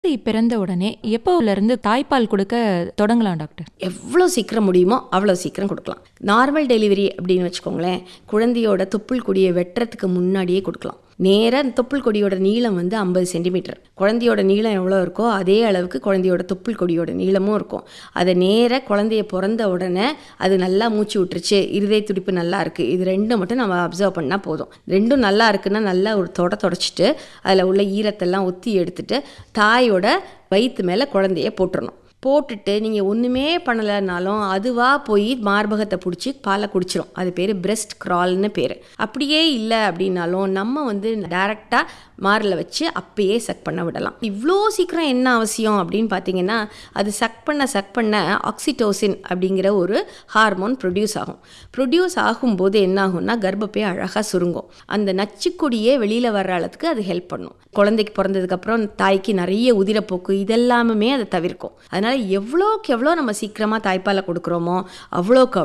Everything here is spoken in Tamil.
குழந்தை பிறந்த உடனே எப்போல இருந்து தாய்ப்பால் கொடுக்க தொடங்கலாம் டாக்டர் எவ்வளோ சீக்கிரம் முடியுமோ அவ்வளோ சீக்கிரம் கொடுக்கலாம் நார்மல் டெலிவரி அப்படின்னு வச்சுக்கோங்களேன் குழந்தையோட தொப்புள் கொடியை வெட்டுறதுக்கு முன்னாடியே கொடுக்கலாம் நேராக அந்த தொப்புள் கொடியோட நீளம் வந்து ஐம்பது சென்டிமீட்டர் குழந்தையோட நீளம் எவ்வளோ இருக்கோ அதே அளவுக்கு குழந்தையோட தொப்புள் கொடியோட நீளமும் இருக்கும் அதை நேராக குழந்தைய பிறந்த உடனே அது நல்லா மூச்சு விட்டுருச்சு இருதய துடிப்பு நல்லா இருக்குது இது ரெண்டும் மட்டும் நம்ம அப்சர்வ் பண்ணால் போதும் ரெண்டும் நல்லா இருக்குன்னா நல்லா ஒரு தொட தொடச்சிட்டு அதில் உள்ள ஈரத்தெல்லாம் ஒத்தி எடுத்துட்டு தாயோட வயிற்று மேலே குழந்தைய போட்டுறணும் போட்டுட்டு நீங்கள் ஒன்றுமே பண்ணலைனாலும் அதுவாக போய் மார்பகத்தை பிடிச்சி பாலை குடிச்சிரும் அது பேர் பிரெஸ்ட் கிரால்னு பேர் அப்படியே இல்லை அப்படின்னாலும் நம்ம வந்து டைரெக்டாக மாரில் வச்சு அப்பயே சக் பண்ண விடலாம் இவ்வளோ சீக்கிரம் என்ன அவசியம் அப்படின்னு பார்த்தீங்கன்னா அது சக் பண்ண சக் பண்ண ஆக்சிடோசின் அப்படிங்கிற ஒரு ஹார்மோன் ப்ரொடியூஸ் ஆகும் ப்ரொடியூஸ் ஆகும்போது என்ன ஆகும்னா கர்ப்பப்பை அழகாக சுருங்கும் அந்த நச்சுக்கொடியே வெளியில் வர்ற அளவுக்கு அது ஹெல்ப் பண்ணும் குழந்தைக்கு பிறந்ததுக்கப்புறம் தாய்க்கு நிறைய உதிரப்போக்கு இதெல்லாமே அதை தவிர்க்கும் அதனால் எவ்வளோக்கு எவ்வளோ நம்ம சீக்கிரமாக தாய்ப்பாலை கொடுக்குறோமோ அவ்வளோக்கு